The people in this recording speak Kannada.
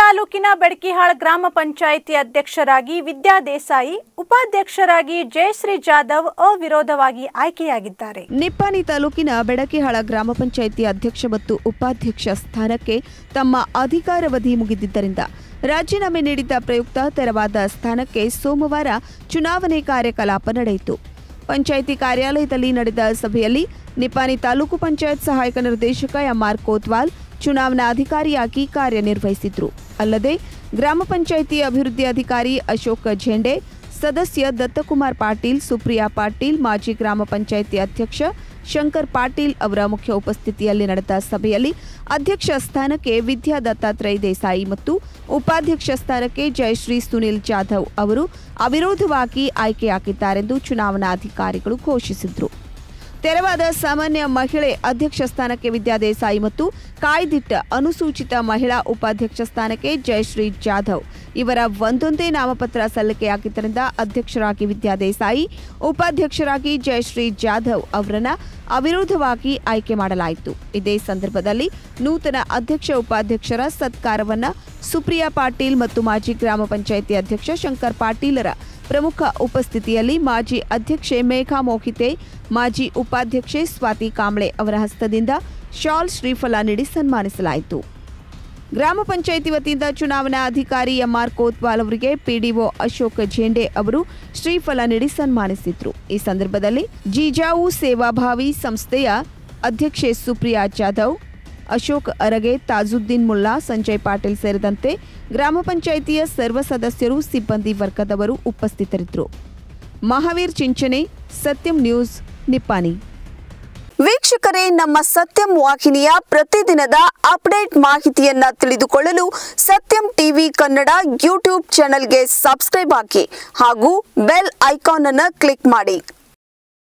ತಾಲೂಕಿನ ಬೆಡಕಿಹಾಳ ಗ್ರಾಮ ಪಂಚಾಯಿತಿ ಅಧ್ಯಕ್ಷರಾಗಿ ವಿದ್ಯಾ ದೇಸಾಯಿ ಉಪಾಧ್ಯಕ್ಷರಾಗಿ ಜಯಶ್ರೀ ಜಾಧವ್ ಅವಿರೋಧವಾಗಿ ಆಯ್ಕೆಯಾಗಿದ್ದಾರೆ ನಿಪ್ಪಾಣಿ ತಾಲೂಕಿನ ಬೆಡಕಿಹಾಳ ಗ್ರಾಮ ಪಂಚಾಯಿತಿ ಅಧ್ಯಕ್ಷ ಮತ್ತು ಉಪಾಧ್ಯಕ್ಷ ಸ್ಥಾನಕ್ಕೆ ತಮ್ಮ ಅಧಿಕಾರಾವಧಿ ಮುಗಿದಿದ್ದರಿಂದ ರಾಜೀನಾಮೆ ನೀಡಿದ್ದ ಪ್ರಯುಕ್ತ ತೆರವಾದ ಸ್ಥಾನಕ್ಕೆ ಸೋಮವಾರ ಚುನಾವಣೆ ಕಾರ್ಯಕಲಾಪ ನಡೆಯಿತು ಪಂಚಾಯಿತಿ ಕಾರ್ಯಾಲಯದಲ್ಲಿ ನಡೆದ ಸಭೆಯಲ್ಲಿ ನಿಪ್ಪಾಣಿ ತಾಲೂಕು ಪಂಚಾಯತ್ ಸಹಾಯಕ ನಿರ್ದೇಶಕ ಎಂಆರ್ ಕೋತ್ವಾಲ್ ಚುನಾವಣಾ ಅಧಿಕಾರಿಯಾಗಿ ಕಾರ್ಯನಿರ್ವಹಿಸಿದ್ರು ಅಲ್ಲದೆ ಗ್ರಾಮ ಪಂಚಾಯಿತಿ ಅಭಿವೃದ್ಧಿ ಅಧಿಕಾರಿ ಅಶೋಕ್ ಝೆಂಡೆ ಸದಸ್ಯ ದತ್ತಕುಮಾರ್ ಪಾಟೀಲ್ ಸುಪ್ರಿಯಾ ಪಾಟೀಲ್ ಮಾಜಿ ಗ್ರಾಮ ಪಂಚಾಯಿತಿ ಅಧ್ಯಕ್ಷ ಶಂಕರ್ ಪಾಟೀಲ್ ಅವರ ಮುಖ್ಯ ಉಪಸ್ಥಿತಿಯಲ್ಲಿ ನಡೆದ ಸಭೆಯಲ್ಲಿ ಅಧ್ಯಕ್ಷ ಸ್ಥಾನಕ್ಕೆ ವಿದ್ಯಾ ದತ್ತಾತ್ರೇಯ ದೇಸಾಯಿ ಮತ್ತು ಉಪಾಧ್ಯಕ್ಷ ಸ್ಥಾನಕ್ಕೆ ಜಯಶ್ರೀ ಸುನಿಲ್ ಜಾಧವ್ ಅವರು ಅವಿರೋಧವಾಗಿ ಆಯ್ಕೆಯಾಗಿದ್ದಾರೆಂದು ಚುನಾವಣಾಧಿಕಾರಿಗಳು ಘೋಷಿಸಿದರು ತೆರವಾದ ಸಾಮಾನ್ಯ ಮಹಿಳೆ ಅಧ್ಯಕ್ಷ ಸ್ಥಾನಕ್ಕೆ ವಿದ್ಯಾ ದೇಸಾಯಿ ಮತ್ತು ಕಾಯ್ದಿಟ್ಟ ಅನುಸೂಚಿತ ಮಹಿಳಾ ಉಪಾಧ್ಯಕ್ಷ ಸ್ಥಾನಕ್ಕೆ ಜಯಶ್ರೀ ಜಾಧವ್ ಇವರ ಒಂದೊಂದೇ ನಾಮಪತ್ರ ಸಲ್ಲಿಕೆಯಾಗಿದ್ದರಿಂದ ಅಧ್ಯಕ್ಷರಾಗಿ ವಿದ್ಯಾ ದೇಸಾಯಿ ಉಪಾಧ್ಯಕ್ಷರಾಗಿ ಜಯಶ್ರೀ ಜಾಧವ್ ಅವರನ್ನ ಅವಿರೋಧವಾಗಿ ಆಯ್ಕೆ ಮಾಡಲಾಯಿತು ಇದೇ ಸಂದರ್ಭದಲ್ಲಿ ನೂತನ ಅಧ್ಯಕ್ಷ ಉಪಾಧ್ಯಕ್ಷರ ಸತ್ಕಾರವನ್ನ ಸುಪ್ರಿಯಾ ಪಾಟೀಲ್ ಮತ್ತು ಮಾಜಿ ಗ್ರಾಮ ಪಂಚಾಯಿತಿ ಅಧ್ಯಕ್ಷ ಶಂಕರ್ ಪಾಟೀಲರ ಪ್ರಮುಖ ಉಪಸ್ಥಿತಿಯಲ್ಲಿ ಮಾಜಿ ಅಧ್ಯಕ್ಷೆ ಮೇಘಾ ಮೋಹಿತೆ ಮಾಜಿ ಉಪಾಧ್ಯಕ್ಷೆ ಸ್ವಾತಿ ಕಾಂಬ್ಳೆ ಅವರ ಹಸ್ತದಿಂದ ಶಾಲ್ ಶ್ರೀಫಲ ನೀಡಿ ಸನ್ಮಾನಿಸಲಾಯಿತು ಗ್ರಾಮ ಪಂಚಾಯಿತಿ ವತಿಯಿಂದ ಚುನಾವಣಾ ಅಧಿಕಾರಿ ಎಂಆರ್ ಕೋತ್ವಾಲ್ ಅವರಿಗೆ ಪಿಡಿಒ ಅಶೋಕ್ ಝೇಂಡೆ ಅವರು ಶ್ರೀಫಲ ನೀಡಿ ಸನ್ಮಾನಿಸಿದ್ರು ಈ ಸಂದರ್ಭದಲ್ಲಿ ಜೀಜಾವು ಸೇವಾಭಾವಿ ಸಂಸ್ಥೆಯ ಅಧ್ಯಕ್ಷೆ ಸುಪ್ರಿಯಾ ಜಾಧವ್ ಅಶೋಕ್ ಅರಗೆ ತಾಜುದ್ದೀನ್ ಮುಲ್ಲಾ ಸಂಜಯ್ ಪಾಟೀಲ್ ಸೇರಿದಂತೆ ಗ್ರಾಮ ಪಂಚಾಯಿತಿಯ ಸರ್ವ ಸದಸ್ಯರು ಸಿಬ್ಬಂದಿ ವರ್ಗದವರು ಉಪಸ್ಥಿತರಿದ್ದರು ಮಹಾವೀರ್ ಚಿಂಚನೆ ಸತ್ಯಂ ನ್ಯೂಸ್ ನಿಪ್ಪಾಣಿ ವೀಕ್ಷಕರೇ ನಮ್ಮ ಸತ್ಯಂ ವಾಹಿನಿಯ ಪ್ರತಿದಿನದ ಅಪ್ಡೇಟ್ ಮಾಹಿತಿಯನ್ನ ತಿಳಿದುಕೊಳ್ಳಲು ಸತ್ಯಂ ಟಿವಿ ಕನ್ನಡ ಯೂಟ್ಯೂಬ್ ಚಾನೆಲ್ಗೆ ಸಬ್ಸ್ಕ್ರೈಬ್ ಹಾಕಿ ಹಾಗೂ ಬೆಲ್ ಐಕಾನ್ ಅನ್ನು ಕ್ಲಿಕ್ ಮಾಡಿ